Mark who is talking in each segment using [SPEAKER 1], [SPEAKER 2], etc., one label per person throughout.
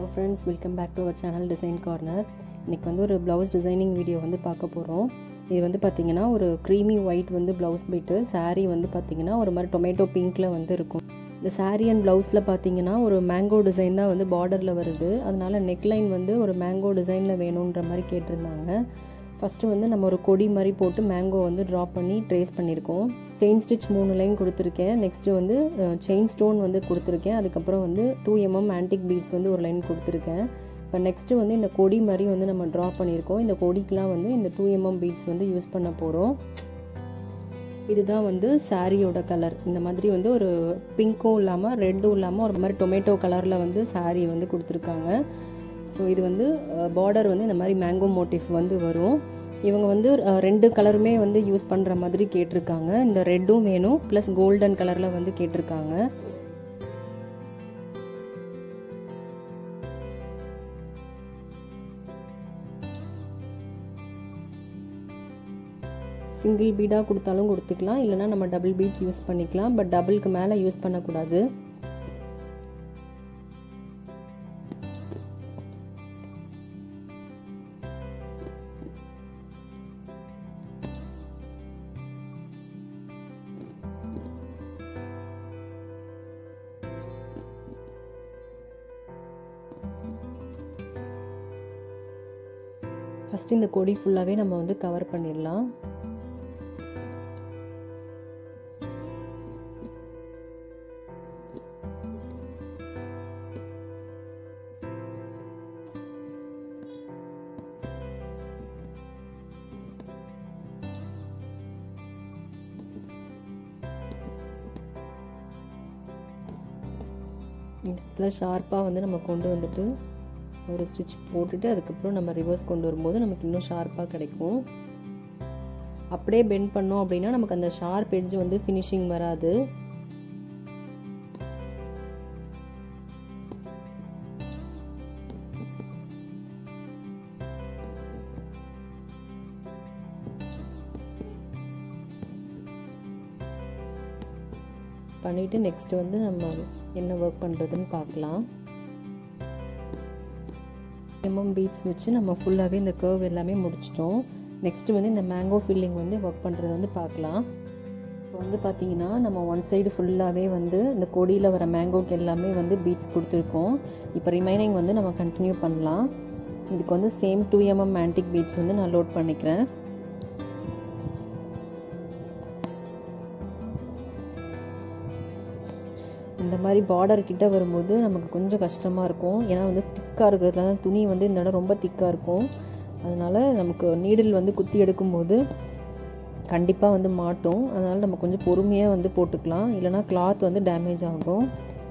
[SPEAKER 1] friends welcome back to our channel design corner இன்றைக்கி வந்து ஒரு ப்ளவுஸ் டிசைனிங் வீடியோ வந்து பார்க்க போகிறோம் இது வந்து பார்த்திங்கன்னா ஒரு க்ரீமி ஒயிட் வந்து ப்ளவுஸ் பிட்டு saree வந்து பார்த்திங்கன்னா ஒரு மாதிரி டொமேட்டோ பிங்க்கில் வந்து இருக்கும் இந்த saree அண்ட் ப்ளவுஸில் பார்த்தீங்கன்னா ஒரு மேங்கோ டிசைன் தான் வந்து பார்டரில் வருது அதனால நெக்லைன் வந்து ஒரு மேங்கோ டிசைனில் வேணுன்ற மாதிரி கேட்டிருந்தாங்க ஃபஸ்ட்டு வந்து நம்ம ஒரு கொடி மாதிரி போட்டு மேங்கோ வந்து ட்ரா பண்ணி ட்ரேஸ் பண்ணியிருக்கோம் செயின் ஸ்டிச் மூணு லைன் கொடுத்துருக்கேன் நெக்ஸ்ட்டு வந்து செயின் ஸ்டோன் வந்து கொடுத்துருக்கேன் அதுக்கப்புறம் வந்து டூ எம்எம் ஆன்டிக் பீட்ஸ் வந்து ஒரு லைன் கொடுத்துருக்கேன் இப்போ நெக்ஸ்ட்டு வந்து இந்த கொடி மாதிரி வந்து நம்ம ட்ரா பண்ணியிருக்கோம் இந்த கொடிக்கெலாம் வந்து இந்த டூ எம்எம் பீட்ஸ் வந்து யூஸ் பண்ண போகிறோம் இதுதான் வந்து சாரியோட கலர் இந்த மாதிரி வந்து ஒரு பிங்க்கும் இல்லாமல் ரெட்டும் இல்லாமல் ஒரு மாதிரி டொமேட்டோ கலரில் வந்து சாரீ வந்து கொடுத்துருக்காங்க ஸோ இது வந்து பார்டர் வந்து இந்த மாதிரி மேங்கோ மோட்டிஃப் வந்து வரும் இவங்க வந்து அஹ், ரெண்டு கலருமே வந்து யூஸ் பண்ணுற மாதிரி கேட்டிருக்காங்க இந்த ரெட்டும் வேணும் ப்ளஸ் கோல்டன் கலரில் வந்து கேட்டிருக்காங்க சிங்கிள் பீடாக கொடுத்தாலும் கொடுத்துக்கலாம் இல்லைனா நம்ம டபுள் பீட்ஸ் யூஸ் பண்ணிக்கலாம் பட் டபுளுக்கு மேலே யூஸ் பண்ணக்கூடாது ஃபஸ்ட்டு இந்த கொடி ஃபுல்லாகவே நம்ம வந்து கவர் பண்ணிடலாம் இந்த இடத்துல ஷார்ப்பாக வந்து நம்ம கொண்டு வந்துட்டு ஒரு ஸ்டிச் போட்டுட்டு அதுக்கப்புறம் நம்ம ரிவர்ஸ் கொண்டு வரும்போது நமக்கு இன்னும் ஷார்ப்பாக கிடைக்கும் அப்படியே பெண்ட் பண்ணோம் அப்படின்னா நமக்கு அந்த ஷார்ப் எட்ஜ் வந்து ஃபினிஷிங் வராது பண்ணிவிட்டு நெக்ஸ்ட் வந்து நம்ம என்ன ஒர்க் பண்ணுறதுன்னு பார்க்கலாம் எம்எம் பீட்ஸ் வச்சு நம்ம ஃபுல்லாகவே இந்த கர்வ் எல்லாமே முடிச்சிட்டோம் நெக்ஸ்ட்டு வந்து இந்த மேங்கோ ஃபில்லிங் வந்து ஒர்க் பண்ணுறது வந்து பார்க்கலாம் இப்போ வந்து பார்த்தீங்கன்னா நம்ம ஒன் சைடு ஃபுல்லாகவே வந்து இந்த கொடியில் வர மேங்கோக்கு எல்லாமே வந்து பீட்ஸ் கொடுத்துருக்கோம் இப்போ ரிமைனிங் வந்து நம்ம கண்டினியூ பண்ணலாம் இதுக்கு வந்து same two MM antique beads வந்து நான் லோட் பண்ணிக்கிறேன் இந்த மாதிரி பார்டர் கிட்ட வரும்போது நமக்கு கொஞ்சம் கஷ்டமாக இருக்கும் ஏன்னா வந்து திக்காக இருக்கிறதுனால துணி வந்து இந்த இடம் ரொம்ப திக்காக இருக்கும் அதனால் நமக்கு நீடில் வந்து குத்தி எடுக்கும்போது கண்டிப்பாக வந்து மாட்டும் அதனால் நம்ம கொஞ்சம் பொறுமையாக வந்து போட்டுக்கலாம் இல்லைனா கிளாத் வந்து டேமேஜ் ஆகும்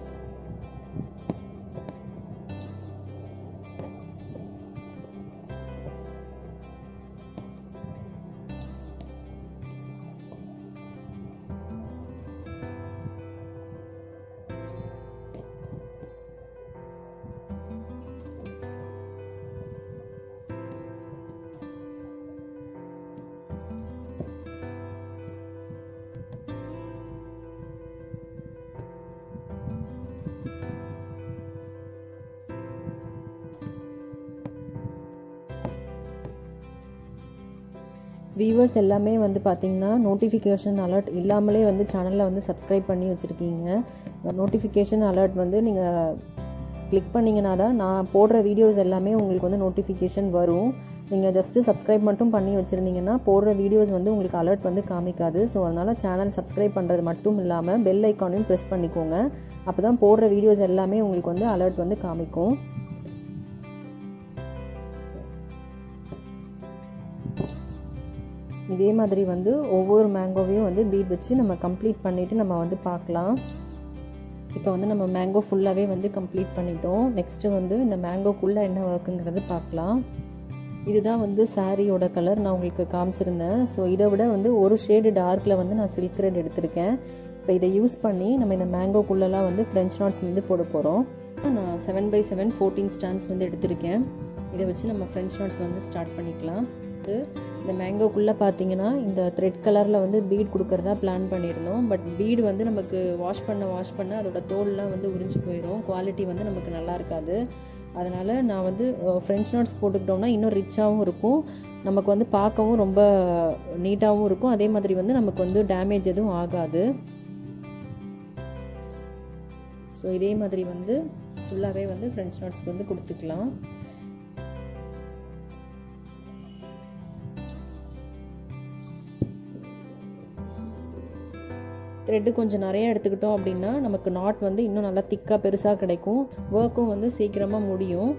[SPEAKER 1] வியூவர்ஸ் எல்லாமே வந்து பார்த்திங்கன்னா நோட்டிஃபிகேஷன் அலர்ட் இல்லாமலே வந்து சேனலில் வந்து சப்ஸ்கிரைப் பண்ணி வச்சுருக்கீங்க நோட்டிஃபிகேஷன் அலர்ட் வந்து நீங்கள் கிளிக் பண்ணிங்கன்னா தான் நான் போடுற வீடியோஸ் எல்லாமே உங்களுக்கு வந்து நோட்டிஃபிகேஷன் வரும் நீங்கள் ஜஸ்ட்டு சப்ஸ்கிரைப் மட்டும் பண்ணி வச்சுருந்தீங்கன்னா போடுற வீடியோஸ் வந்து உங்களுக்கு அலர்ட் வந்து காமிக்காது ஸோ அதனால் சேனல் சப்ஸ்கிரைப் பண்ணுறது மட்டும் இல்லாமல் பெல் ஐக்கானையும் ப்ரெஸ் பண்ணிக்கோங்க அப்போ தான் போடுற வீடியோஸ் எல்லாமே உங்களுக்கு வந்து அலர்ட் வந்து காமிக்கும் இதே மாதிரி வந்து ஒவ்வொரு மேங்கோவையும் வந்து பீட் வச்சு நம்ம கம்ப்ளீட் பண்ணிவிட்டு நம்ம வந்து பார்க்கலாம் இப்போ வந்து நம்ம மேங்கோ ஃபுல்லாகவே வந்து கம்ப்ளீட் பண்ணிட்டோம் நெக்ஸ்ட்டு வந்து இந்த மேங்கோக்குள்ளே என்ன ஒர்க்குங்கிறது பார்க்கலாம் இதுதான் வந்து சாரியோட கலர் நான் உங்களுக்கு காமிச்சிருந்தேன் ஸோ இதை விட வந்து ஒரு ஷேடு டார்க்கில் வந்து நான் சில்க் ரெட் எடுத்திருக்கேன் இப்போ இதை யூஸ் பண்ணி நம்ம இந்த மேங்கோக்குள்ளெல்லாம் வந்து ஃப்ரெஞ்ச் நாட்ஸ் வந்து போட போகிறோம் நான் seven by seven fourteen stands வந்து எடுத்திருக்கேன் இதை வச்சு நம்ம ஃப்ரெஞ்ச் நாட்ஸ் வந்து ஸ்டார்ட் பண்ணிக்கலாம் வந்து இந்த மேங்கோக்குள்ளே பார்த்தீங்கன்னா இந்த த்ரெட் கலரில் வந்து பீட் கொடுக்கறதா பிளான் பண்ணியிருந்தோம் பட் பீடு வந்து நமக்கு வாஷ் பண்ண வாஷ் பண்ண அதோட தோல்லாம் வந்து உறிஞ்சு போயிடும் குவாலிட்டி வந்து நமக்கு நல்லா இருக்காது அதனால் நான் வந்து ஃப்ரெஞ்ச் நாட்ஸ் போட்டுக்கிட்டோம்னா இன்னும் ரிச்சாகவும் இருக்கும் நமக்கு வந்து பார்க்கவும் ரொம்ப நீட்டாகவும் இருக்கும் அதே மாதிரி வந்து நமக்கு வந்து டேமேஜ் எதுவும் ஆகாது ஸோ இதே மாதிரி வந்து ஃபுல்லாகவே வந்து ஃப்ரெஞ்ச் நாட்ஸ்க்கு வந்து கொடுத்துக்கலாம் த்ரெட்டு கொஞ்சம் நிறைய எடுத்துக்கிட்டோம் அப்படின்னா நமக்கு நாட் வந்து இன்னும் நல்லா திக்காக பெருசாக கிடைக்கும் ஒர்க்கும் வந்து சீக்கிரமாக முடியும்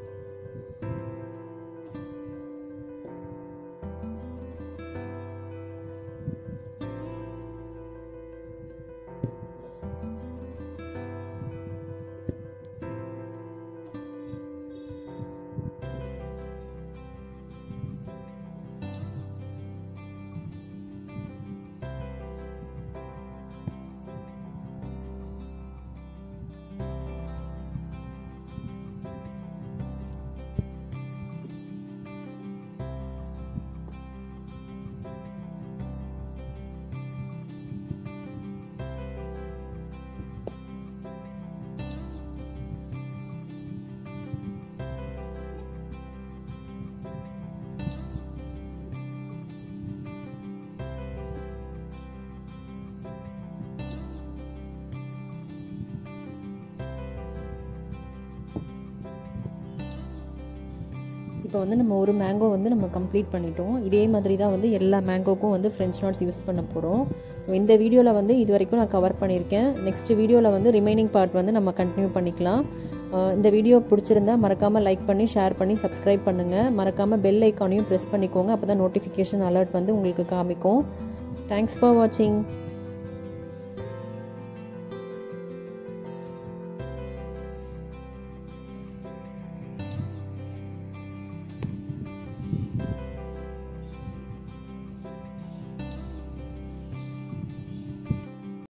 [SPEAKER 1] இப்போ வந்து நம்ம ஒரு மேங்கோ வந்து நம்ம கம்ப்ளீட் பண்ணிட்டோம் இதே மாதிரி தான் வந்து எல்லா மேங்கோக்கும் வந்து ஃப்ரெஞ்ச் நாட்ஸ் யூஸ் பண்ண போகிறோம் ஸோ இந்த வீடியோவில் வந்து இது வரைக்கும் நான் கவர் பண்ணியிருக்கேன் நெக்ஸ்ட் வீடியோவில் வந்து ரிமைனிங் பார்ட் வந்து நம்ம கண்டினியூ பண்ணிக்கலாம் இந்த வீடியோ பிடிச்சிருந்தா மறக்காமல் லைக் பண்ணி ஷேர் பண்ணி சப்ஸ்கிரைப் பண்ணுங்கள் மறக்காமல் பெல் ஐக்கானையும் ப்ரெஸ் பண்ணிக்கோங்க அப்போ தான் நோட்டிஃபிகேஷன் அலர்ட் வந்து உங்களுக்கு காமிக்கும் தேங்க்ஸ் ஃபார் வாட்சிங்